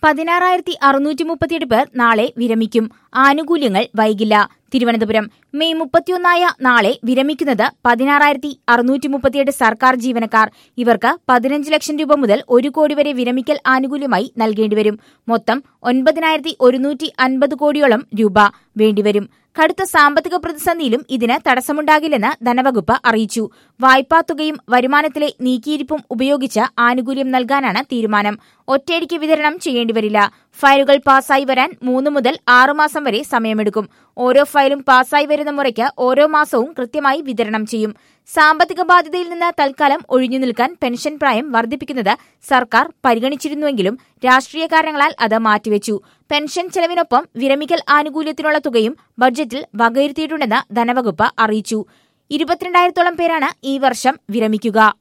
പതിനാറായിരത്തി അറുന്നൂറ്റി മുപ്പത്തിയെട്ട് പേർ നാളെ വിരമിക്കും ആനുകൂല്യങ്ങൾ വൈകില്ല തിരുവനന്തപുരം മെയ് മുപ്പത്തിയൊന്നായ നാളെ വിരമിക്കുന്നത് പതിനാറായിരത്തി അറുന്നൂറ്റി മുപ്പത്തിയെട്ട് സർക്കാർ ജീവനക്കാർ ഇവർക്ക് പതിനഞ്ച് ലക്ഷം രൂപ മുതൽ ഒരു കോടി വരെ വിരമിക്കൽ ആനുകൂല്യമായി നൽകേണ്ടിവരും മൊത്തം ഒൻപതിനായിരത്തി ഒരുന്നൂറ്റി അൻപത് കോടിയോളം രൂപ വേണ്ടിവരും കടുത്ത സാമ്പത്തിക പ്രതിസന്ധിയിലും ഇതിന് തടസ്സമുണ്ടാകില്ലെന്ന് ധനവകുപ്പ് അറിയിച്ചു വായ്പാ തുകയും വരുമാനത്തിലെ നീക്കിയിരിപ്പും ഉപയോഗിച്ച് ആനുകൂല്യം നൽകാനാണ് തീരുമാനം ഒറ്റയടിക്ക് വിതരണം ചെയ്യേണ്ടിവരില്ല ഫയലുകൾ പാസായി വരാൻ മൂന്ന് മുതൽ ആറുമാസം വരെ സമയമെടുക്കും ഓരോ ഫയലും പാസായി വരുന്ന മുറയ്ക്ക് ഓരോ മാസവും കൃത്യമായി വിതരണം ചെയ്യും സാമ്പത്തിക ബാധ്യതയിൽ നിന്ന് തൽക്കാലം ഒഴിഞ്ഞു നിൽക്കാൻ പെൻഷൻ പ്രായം വർദ്ധിപ്പിക്കുന്നത് സർക്കാർ പരിഗണിച്ചിരുന്നുവെങ്കിലും രാഷ്ട്രീയ കാരണങ്ങളാൽ അത് മാറ്റിവെച്ചു പെൻഷൻ ചെലവിനൊപ്പം വിരമിക്കൽ ആനുകൂല്യത്തിനുള്ള തുകയും ബഡ്ജറ്റിൽ വകയിരുത്തിയിട്ടുണ്ടെന്ന് ധനവകുപ്പ് അറിയിച്ചു ഇരുപത്തിരണ്ടായിരത്തോളം പേരാണ് ഈ വർഷം വിരമിക്കുക